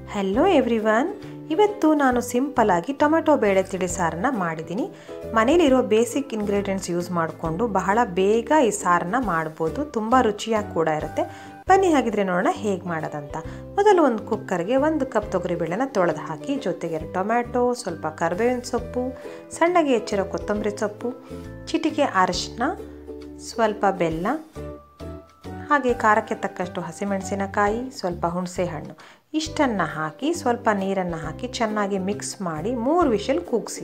hello everyone ಇವತ್ತು ನಾನು ಸಿಂಪಲಾಗಿ ಟೊಮೆಟೊ ಬೇಳೆ ತಿಳಿ ಸಾರನ್ನ ಮಾಡಿದ್ದೀನಿ ಮನೇಲಿರೋ ಬೇಸಿಕ್ ಇಂಗ್ರೀಡಿಯೆಂಟ್ಸ್ ಯೂಸ್ ಮಾಡಿಕೊಂಡು ಬಹಳ ಬೇಗ ಈ ಸಾರನ್ನ ಮಾಡ್ಬೋದು ತುಂಬ ರುಚಿಯಾಗಿ ಕೂಡ ಇರುತ್ತೆ ಬನ್ನಿ ಹಾಗಿದ್ರೆ ನೋಡೋಣ ಹೇಗೆ ಮಾಡೋದಂತ ಮೊದಲು ಒಂದು ಕುಕ್ಕರ್ಗೆ ಒಂದು ಕಪ್ ತೊಗರಿಬೇಳೆನ ತೊಳೆದು ಹಾಕಿ ಜೊತೆಗೆ ಟೊಮ್ಯಾಟೊ ಸ್ವಲ್ಪ ಕರಿಬೇವಿನ ಸೊಪ್ಪು ಸಣ್ಣಗೆ ಹೆಚ್ಚಿರೋ ಕೊತ್ತಂಬರಿ ಸೊಪ್ಪು ಚಿಟಿಕೆ ಅರಿಶಿನ ಸ್ವಲ್ಪ ಬೆಲ್ಲ ಹಾಗೆ ಖಾರಕ್ಕೆ ತಕ್ಕಷ್ಟು ಹಸಿಮೆಣಸಿನಕಾಯಿ ಸ್ವಲ್ಪ ಹುಣಸೆ ಹಣ್ಣು ಇಷ್ಟನ್ನು ಹಾಕಿ ಸ್ವಲ್ಪ ನೀರನ್ನು ಹಾಕಿ ಚೆನ್ನಾಗಿ ಮಿಕ್ಸ್ ಮಾಡಿ ಮೂರು ವಿಷಲ್ ಕೂಗಿಸಿ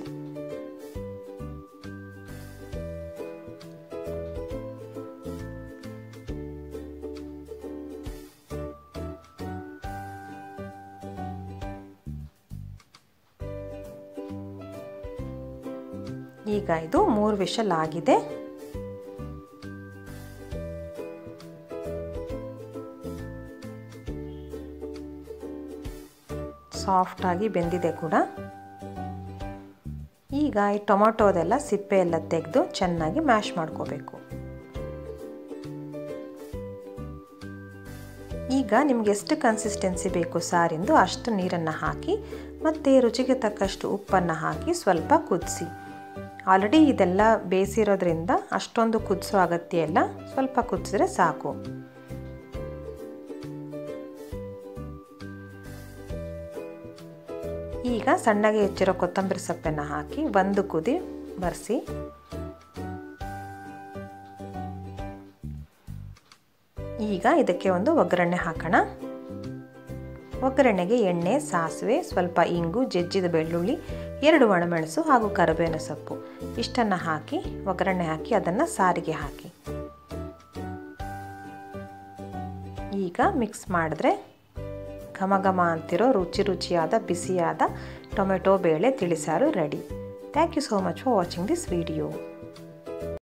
ಈಗ ಇದು ಮೂರು ವಿಷಲ್ ಆಗಿದೆ ಸಾಫ್ಟಾಗಿ ಬೆಂದಿದೆ ಕೂಡ ಈಗ ಈ ಟೊಮೊಟೊದೆಲ್ಲ ಸಿಪ್ಪೆ ಎಲ್ಲ ತೆಗೆದು ಚೆನ್ನಾಗಿ ಮ್ಯಾಶ್ ಮಾಡ್ಕೋಬೇಕು ಈಗ ನಿಮ್ಗೆ ಎಷ್ಟು ಕನ್ಸಿಸ್ಟೆನ್ಸಿ ಬೇಕು ಸಾರಿಂದು ಅಷ್ಟು ನೀರನ್ನು ಹಾಕಿ ಮತ್ತು ರುಚಿಗೆ ತಕ್ಕಷ್ಟು ಉಪ್ಪನ್ನು ಹಾಕಿ ಸ್ವಲ್ಪ ಕುದಿಸಿ ಆಲ್ರೆಡಿ ಇದೆಲ್ಲ ಬೇಯಿಸಿರೋದ್ರಿಂದ ಅಷ್ಟೊಂದು ಕುದಿಸೋ ಅಗತ್ಯ ಇಲ್ಲ ಸ್ವಲ್ಪ ಕುದಿಸಿದ್ರೆ ಸಾಕು ಈಗ ಸಣ್ಣಗೆ ಹೆಚ್ಚಿರೋ ಕೊತ್ತಂಬರಿ ಸೊಪ್ಪನ್ನು ಹಾಕಿ ಒಂದು ಕುದಿ ಬರೆಸಿ ಈಗ ಇದಕ್ಕೆ ಒಂದು ಒಗ್ಗರಣೆ ಹಾಕೋಣ ಒಗ್ಗರಣೆಗೆ ಎಣ್ಣೆ ಸಾಸಿವೆ ಸ್ವಲ್ಪ ಇಂಗು ಜಜ್ಜಿದ ಬೆಳ್ಳುಳ್ಳಿ ಎರಡು ಒಣಮೆಣಸು ಹಾಗೂ ಕರಿಬೇವಿನ ಸೊಪ್ಪು ಇಷ್ಟನ್ನು ಹಾಕಿ ಒಗ್ಗರಣೆ ಹಾಕಿ ಅದನ್ನು ಸಾರಿಗೆ ಹಾಕಿ ಈಗ ಮಿಕ್ಸ್ ಮಾಡಿದ್ರೆ ಘಮ ಘಮ ಅಂತಿರೋ ರುಚಿ ರುಚಿಯಾದ ಬಿಸಿಯಾದ ಟೊಮೆಟೊ ಬೇಳೆ ತಿಳಿಸಾರು ready thank you so much for watching this video